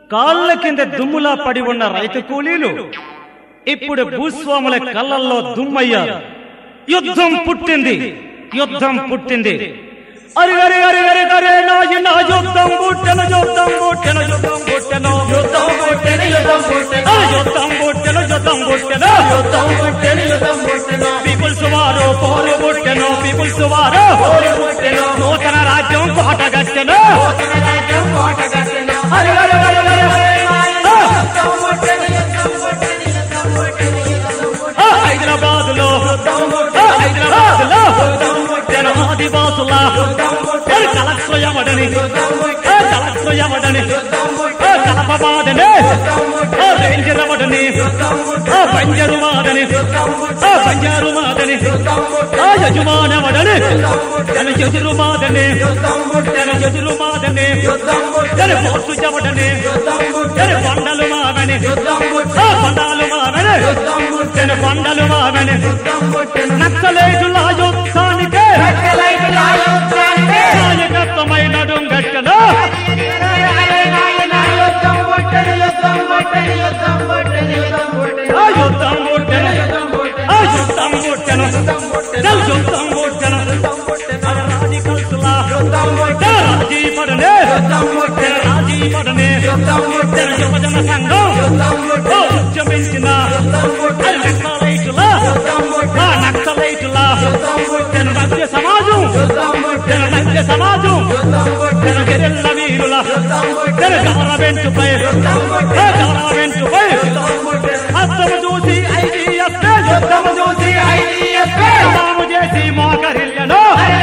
కాళ్ళ కింద దుమ్ములా పడి ఉన్న రైతు కూలీలు ఇప్పుడు భూస్వాముల కళ్ళల్లో దుమ్మయ్యారు యుద్ధం పుట్టింది యుద్ధం పుట్టింది అరి అరి అరి అరి అరే నాయన యుద్ధం పుట్టెను యుద్ధం పుట్టెను యుద్ధం పుట్టెను యుద్ధం పుట్టెను, యుద్ధం పుట్టెను. ఆ యుద్ధం పుట్టెను యుద్ధం పుట్టెను యుద్ధం పుట్టెను, యుద్ధం పుట్టెను. పీపుల్స్ వారు పోరు పుట్టెను పీపుల్స్ వారు పోరు పుట్టెను. నూతన రాజ్యం కోటగట్టెను నూతన రాజ్యం కోట కట్టెను. హరి హరి హరి హరి హరి నాయన. యుద్ధం పుట్టెను, యుద్ధం పుట్టెను, యుద్ధం పుట్టెను, యుద్ధం పుట్టెను. హైదరాబాద్ లో యుద్ధం పుట్టెను. హైదరాబాద్ లో యుద్ధం పుట్టెను. ఆదివాసుల యుద్ధం పుట్టెను. కలెక్టర్ ఎవడని యుద్ధం పుట్టెను. కలెక్టర్ ఎవడని యుద్ధం పుట్టెను. కలపబాదని యుద్ధం పుట్టెను. రేంజర్ ఎవడని యుద్ధం పుట్టెను. బంజరు మాదని యుద్ధం పుట్టెను. బంజారు మాదని యుద్ధం పుట్టెను. ఆ యజమానవడని యుద్ధం పుట్టెను. తన ఎదురు మాదని యుద్ధం తన పుట్టెను. ఎదురు మాదని యుద్ధం తన పుట్టెను. పోర్టు చెవడని యుద్ధం తన పుట్టెను. కొండలు మావని యుద్ధం ఆ పుట్టెను. కొండలు మావని యుద్ధం తన పుట్టెను. కొండలు మావని యుద్ధం పుట్టెను. నక్సలేటుల యుద్ధానికే నక్సలైటుల యుద్ధానికే. నాయకత్వమైన గట్టను యుద్ధం పుట్టెను, యుద్ధం పుట్టెను, యుద్ధం పుట్టెను, యుద్ధం పుట్టెను. ఆ యుద్ధం పుట్టెను యుద్ధం పుట్టెను. ఆ యుద్ధం పుట్టెను యుద్ధం పుట్టెను. చల్ యుద్ధం పుట్టెను యుద్ధం పుట్టెను. ఆ రాజకల్సులా యుద్ధం చల్ పుట్టెను. రాజీ పడనే యుద్ధం పుట్టెను. రాజీ పడనే యుద్ధం పుట్టెను. యువజన సంఘం యుద్ధం ఓ పుట్టెను. ఉద్యమించిన యుద్ధం పుట్టెను. నక్సలైటుల యుద్ధం పుట్టెను. ఆ నక్సలైటుల యుద్ధం పుట్టెను. మధ్య సమాజం యుద్ధం పుట్టెను. మధ్య సమాజం యుద్ధం పుట్టెను. గెరిల్ల వీరుల యుద్ధం పుట్టెను. గవర్నమెంట్పై గవర్నమెంట్పై యుద్ధం పుట్టెను. హస్తము చూసి ఐడిఎఫ్ యుద్ధం చూసి IDF యుద్ధము చేసి మోకరిల్లను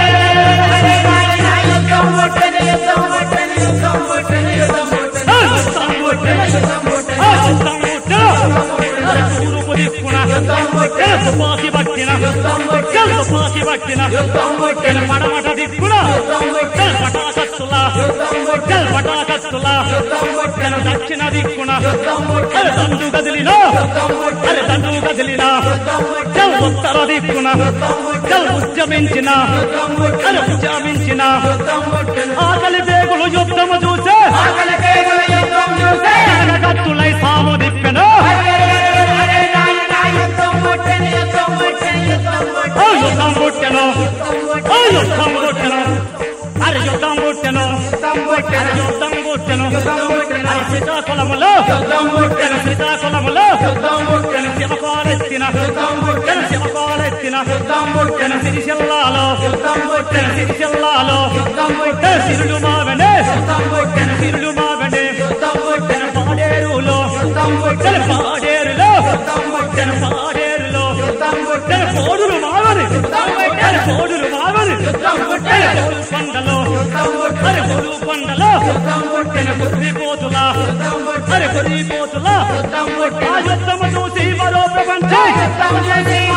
యుద్ధం పుట్టెను, యుద్ధం పుట్టెను, యుద్ధం పుట్టెను, యుద్ధం పుట్టెను. ఆ యుద్ధం పుట్టెను. యుద్ధం పుట్టెను. ఆ యుద్ధం పుట్టెను. తూర్పు దిక్కున యుద్ధం పుట్టెను. తుపాకి పట్టిన యుద్ధం పుట్టెను. తుపాకి పట్టిన యుద్ధం పుట్టెను. పడమట దిక్కున యుద్ధం పుట్టెను. పటాకత్తులా యుద్ధం పుట్టెను. పటాకత్తులా యుద్ధం పుట్టెను. దక్షిణ దిక్కున యుద్ధం అరే పుట్టెను. దండు కదిలినా యుద్ధం పుట్టెను. అరే దండు కదిలినా యుద్ధం పుట్టెను. చల్ ఉత్తర దిక్కున చల్ ఉద్యమించిన యుద్ధం పుట్టెను. అరే ఉద్యమించిన యుద్ధం పుట్టెను. ఆకలి పేగులు యుద్ధము చూసే ఆకలి కేవల యుద్ధం చూసే కత్తులై సాము దిప్పెను హరే నాయన యుద్ధం పుట్టెను, యుద్ధం పుట్టెను, యుద్ధం ఆ పుట్టెను. యుద్ధం పుట్టెను యుద్ధం ఆ పుట్టెను. యుద్ధం పుట్టెను అరే యుద్ధం పుట్టెను యుద్ధం అరే పుట్టెను. యుద్ధం పుట్టెను యుద్ధం పుట్టెను. అరే శ్రీకాకుళములో యుద్ధం పుట్టెను. శ్రీకాకుళములో యుద్ధం పుట్టెను. శివకాలెత్తిన యుద్ధం పుట్టెను. శివకాలెత్తిన యుద్ధం పుట్టెను. సిరిసిల్లాలో యుద్ధం పుట్టెను. సిరిసిల్లాలో యుద్ధం పుట్టెను. సిరులు మావనే యుద్ధం పుట్టెను. సిరులు మావనే యుద్ధం పుట్టెను. పాడేరులో యుద్ధం పుట్టెను. పాడేరులో యుద్ధం పుట్టెను. పాడేరులో యుద్ధం పుట్టెను. కోడులు మావని యుద్ధం పుట్టెను. కోడులు మావని యుద్ధం పుట్టెను. కోడు కొండలో యుద్ధం పుట్టెను. అరే కొడు కొండలో యుద్ధం పుట్టెను. కొద్దిపోతులా యుద్ధం పుట్టెను. అరే కొద్దిపోతులా యుద్ధం ఆ పుట్టెను. యుద్ధము చూసి మరో ప్రపంచం యుద్ధం చేసి